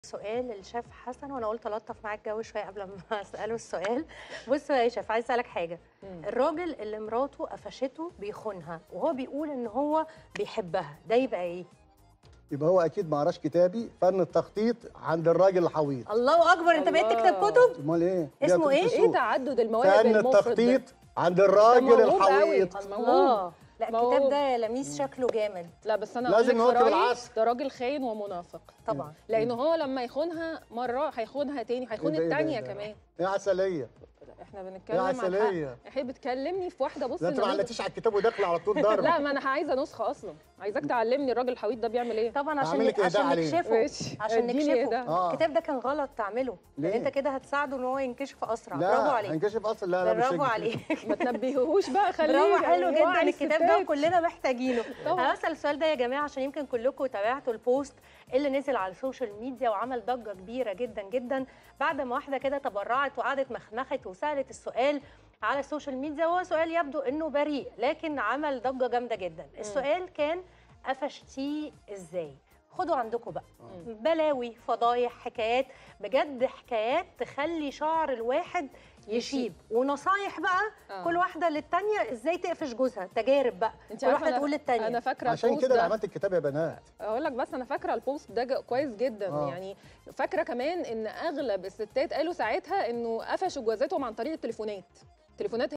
سؤال الشيف حسن وانا قلت الطف معاك الجو شويه قبل ما اساله السؤال بص يا شيف عايز اسالك حاجه مم. الراجل اللي مراته قفشته بيخونها وهو بيقول ان هو بيحبها ده يبقى ايه يبقى هو اكيد ما قراش كتابي فن التخطيط عند الراجل الحويط الله اكبر انت بقيت تكتب الله. كتب امال ايه اسمه دي إيه؟ هتبقى ايه سوق. تعدد المواهب فن المفرط ده؟ التخطيط عند ده الراجل موهوب الحويط قوي. الله لا الكتاب موهوب. ده يا لميس شكله جامد لا بس انا لازم أقول لك نواكب في رأيي العصر. ده راجل خاين ومنافق طبعا لان هو لما يخونها مره هيخونها تاني هيخون إيه ده- إيه ده- التانيه إيه ده؟ كمان يا عسليه احنا يا بنتكلم عن حق عسليه احنا بتكلمني في واحده بص لا انت ما النموذج- علقتيش على الكتاب وداخله على طول ضرب لا ما انا عايزه نسخه اصلا عايزاك تعلمني الراجل الحويط ده بيعمل ايه طبعا عشان هعمل لك عشان إهداء عليه. نكشفه ماشي. عشان اديني نكشفه إهداء. آه. الكتاب ده كان غلط تعمله لان ليه؟ انت كده هتساعده ان هو ينكشف اسرع لا برافو عليك هنكشف اصلا لا لا مش برافو هينكشف. عليك ما تنبهوش بقى خليه برافو حلو يعني جدا وعي الكتاب ده الستات. وكلنا محتاجينه طبعاً. انا هسال السؤال ده يا جماعه عشان يمكن كلكم تابعتوا البوست اللي نزل على السوشيال ميديا وعمل ضجه كبيره جدا جدا بعد ما واحده كده تبرعت وقعدت مخمخت وسالت السؤال على السوشيال ميديا وهو سؤال يبدو انه بريء لكن عمل ضجه جامده جدا السؤال كان قفشتيه ازاي خدوا عندكم بقى بلاوي فضايح حكايات بجد حكايات تخلي شعر الواحد يشيب ونصايح بقى آه. كل واحده للتانيه ازاي تقفش جوزها تجارب بقى انت كل عارفه واحده أنا- تقول للتانيه انا فاكره عشان البوست كده انا ده عملت الكتاب يا بنات اقول لك بس انا فاكره البوست ده ج- كويس جدا آه. يعني فاكره كمان ان اغلب الستات قالوا ساعتها انه قفشوا جوازاتهم عن طريق التليفونات تليفونات